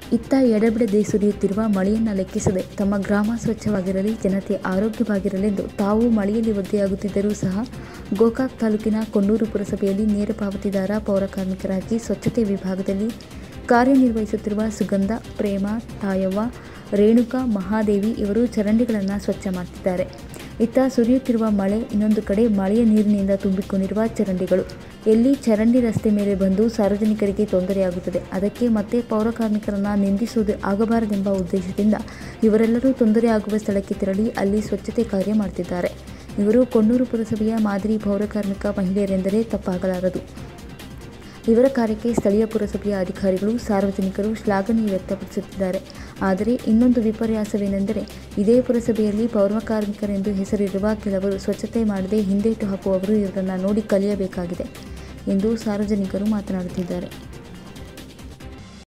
ಇತ್ತ ಎಡೆಬಿಡದೆ ಸುರಿಯುತ್ತಿರುವ ಮಳೆಯನ್ನು ಲೆಕ್ಕಿಸದೆ ತಮ್ಮ ಗ್ರಾಮ ಸ್ವಚ್ಛವಾಗಿರಲಿ ಜನತೆ ಆರೋಗ್ಯವಾಗಿರಲೆಂದು ತಾವು ಮಳೆಯಲ್ಲಿ ಒದ್ದೆಯಾಗುತ್ತಿದ್ದರೂ ಸಹ ಗೋಕಾಕ್ ತಾಲೂಕಿನ ಕೊಣ್ಣೂರು ಪುರಸಭೆಯಲ್ಲಿ ನೇರ ಪಾವತಿದಾರ ಪೌರಕಾರ್ಮಿಕರಾಗಿ ಸ್ವಚ್ಛತೆ ವಿಭಾಗದಲ್ಲಿ ಕಾರ್ಯನಿರ್ವಹಿಸುತ್ತಿರುವ ಸುಗಂಧ ಪ್ರೇಮ ತಾಯವ್ವ ರೇಣುಕಾ ಮಹಾದೇವಿ ಇವರು ಚರಂಡಿಗಳನ್ನು ಸ್ವಚ್ಛ ಮಾಡ್ತಿದ್ದಾರೆ ಇತ್ತ ಸುರಿಯುತ್ತಿರುವ ಮಳೆ ಇನ್ನೊಂದು ಕಡೆ ಮಳೆಯ ನೀರಿನಿಂದ ತುಂಬಿಕೊಂಡಿರುವ ಚರಂಡಿಗಳು ಎಲ್ಲಿ ಚರಂಡಿ ರಸ್ತೆ ಮೇಲೆ ಬಂದು ಸಾರ್ವಜನಿಕರಿಗೆ ತೊಂದರೆಯಾಗುತ್ತದೆ ಅದಕ್ಕೆ ಮತ್ತೆ ಪೌರಕಾರ್ಮಿಕರನ್ನು ನಿಂದಿಸುವುದು ಆಗಬಾರದೆಂಬ ಉದ್ದೇಶದಿಂದ ಇವರೆಲ್ಲರೂ ತೊಂದರೆಯಾಗುವ ಸ್ಥಳಕ್ಕೆ ತೆರಳಿ ಅಲ್ಲಿ ಸ್ವಚ್ಛತೆ ಕಾರ್ಯ ಮಾಡ್ತಿದ್ದಾರೆ ಇವರು ಕೊಣ್ಣೂರು ಪುರಸಭೆಯ ಮಾದರಿ ಪೌರಕಾರ್ಮಿಕ ಮಹಿಳೆಯರೆಂದರೆ ತಪ್ಪಾಗಲಾರದು ಇವರ ಕಾರ್ಯಕ್ಕೆ ಸ್ಥಳೀಯ ಪುರಸಭೆಯ ಅಧಿಕಾರಿಗಳು ಸಾರ್ವಜನಿಕರು ಶ್ಲಾಘನೆ ವ್ಯಕ್ತಪಡಿಸುತ್ತಿದ್ದಾರೆ ಆದರೆ ಇನ್ನೊಂದು ವಿಪರ್ಯಾಸವೇನೆಂದರೆ ಇದೇ ಪುರಸಭೆಯಲ್ಲಿ ಪೌರಕಾರ್ಮಿಕರೆಂದು ಹೆಸರಿರುವ ಕೆಲವರು ಸ್ವಚ್ಛತೆ ಮಾಡದೆ ಹಿಂದೇಟು ಹಾಕುವವರು ಇವರನ್ನು ನೋಡಿ ಕಲಿಯಬೇಕಾಗಿದೆ ಎಂದು ಸಾರ್ವಜನಿಕರು ಮಾತನಾಡುತ್ತಿದ್ದಾರೆ